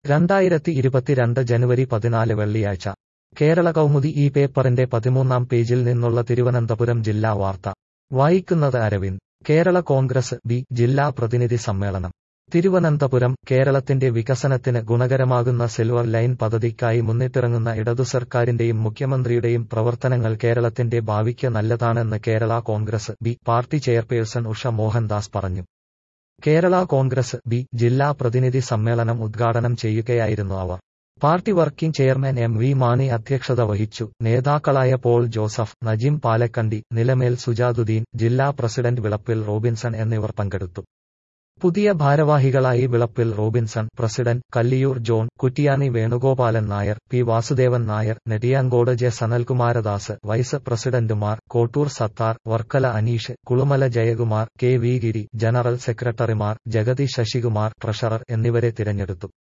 രണ്ടായിരത്തി ഇരുപത്തിരണ്ട് ജനുവരി പതിനാല് വെള്ളിയാഴ്ച കേരള കൗമുദി ഈ പേപ്പറിന്റെ പതിമൂന്നാം പേജിൽ നിന്നുള്ള തിരുവനന്തപുരം ജില്ലാ വാർത്ത വായിക്കുന്നത് അരവിന്ദ് കേരള കോൺഗ്രസ് ബി ജില്ലാ പ്രതിനിധി സമ്മേളനം തിരുവനന്തപുരം കേരളത്തിന്റെ വികസനത്തിന് ഗുണകരമാകുന്ന സിൽവർ ലൈൻ പദ്ധതിക്കായി മുന്നിട്ടിറങ്ങുന്ന ഇടതു സർക്കാരിന്റെയും മുഖ്യമന്ത്രിയുടെയും പ്രവർത്തനങ്ങൾ കേരളത്തിന്റെ ഭാവിക്ക് നല്ലതാണെന്ന് Kerala Congress B party chairperson Usha Mohandas പറഞ്ഞു കേരള കോൺഗ്രസ് ബി ജില്ലാ പ്രതിനിധി സമ്മേളനം ഉദ്ഘാടനം ചെയ്യുകയായിരുന്നു അവർ party working chairman M V Mani അധ്യക്ഷത വഹിച്ചു നേതാക്കളായ പോൾ ജോസഫ് നജീം പാലക്കണ്ടി നിലമേൽ സുജാതുദ്ദീൻ ജില്ലാ പ്രസിഡന്റ് വിളപ്പിൽ റോബിൻസൺ എന്നിവർ പങ്കെടുത്തു പുതിയ ഭാരവാഹികളായി Vilappil Robinson president Kalliyoor John Kuttiyani Venugopalan Nair P Vasudevan Nair Nediyankode J Sanalkumaradas vice പ്രസിഡന്റുമാർ Kottoor Sathar Varkala Aneesh Kulumala Jayakumar K V Giri general സെക്രട്ടറിമാർ ജഗതി ശശികുമാർ ട്രഷറർ എന്നിവരെ തിരഞ്ഞെടുത്തു